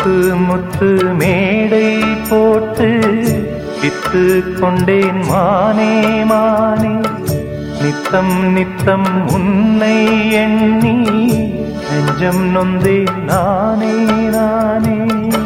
முத்து முத்து மேடை போட்டு வித்து கொண்டேன் மானே மானே நித்தம் நித்தம் உன்னை எண்ணி நெஞ்சம் நொந்தேன் நானே நானே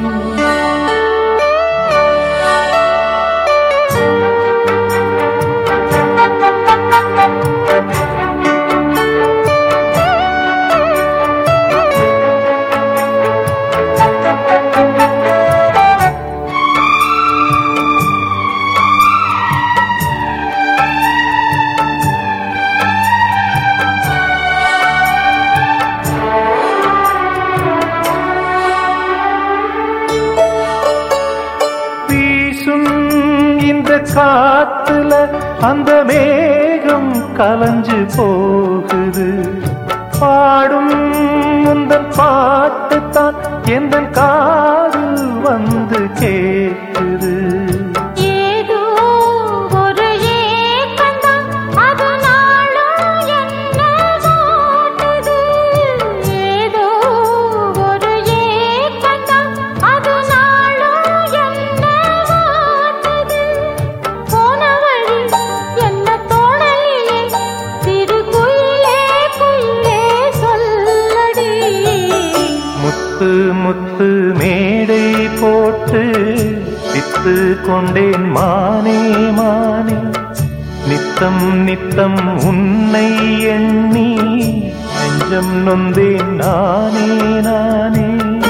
வீசும் இந்த காத்துல அந்த மேகம் கலஞ்சு போகுது பாடும் உந்தன் பாட்டு தான் எந்த காதில் வந்து கேட்குது ஏதோ ஒரு ஏக்கந்தான் அது நாளும் என்ன வாட்டுது ஏதோ ஒரு ஏக்கந்தான் அது நாளும் என்ன வாட்டுது போன வழி என்ன தோணலிலே சிறு குயிலே குயிலே சொல்லடி முத்து முத்து மேடை போட்டு வித்து கொண்டேன் மானே மானே நித்தம் நித்தம் உன்னை எண்ணி நெஞ்சம் நொந்தேன் நானே நானே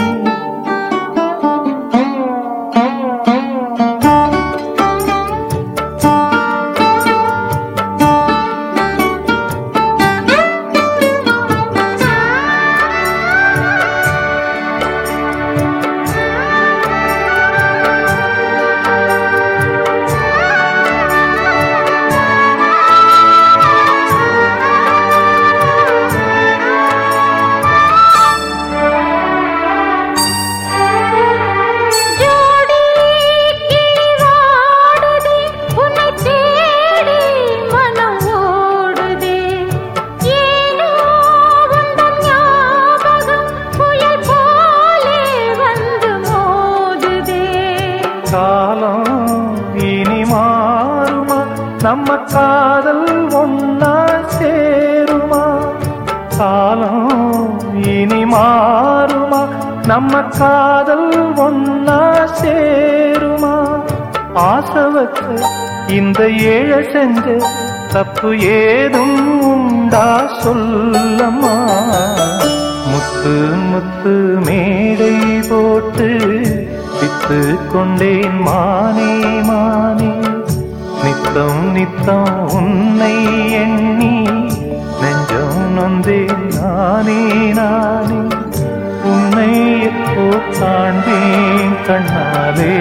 ஜோடி கிளிவாடுதே உன்னை தேடி மனம் ஓடுதே ஏனோ உந்தன் ஞாபகம் புயல் போலே வந்து மோதுதே காலம் இனி மாறுமா நம்ம காதல் ஒன்னா சேருமா காலம் இனி மாறுமா நம்ம காதல் ஒன்னா சேருமா ஆசை வச்ச இந்த ஏழ செஞ்ச தப்பு ஏதும் உண்டா சொல்லம்மா முத்து முத்து மேடை போட்டு வித்து கொண்டேன் மானே மானே நித்தம் நித்தம் உன்னை எண்ணி நெஞ்சம் நொந்தேன் நானே நானே உன்னை எப்போ காண்பேன் கண்ணாலே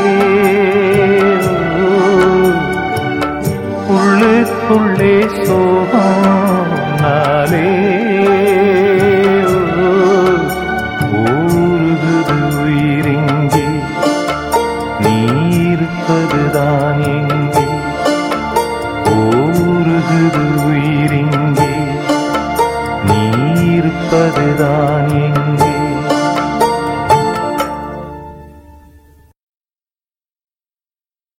உள்ளுக்குள்ளே சோகம் நாளே ஊருகுது உயிரிங்கே நீ இருப்பதுதான் எங்கே ஊருகுது உயிரிங்கே நீ இருப்பதுதான்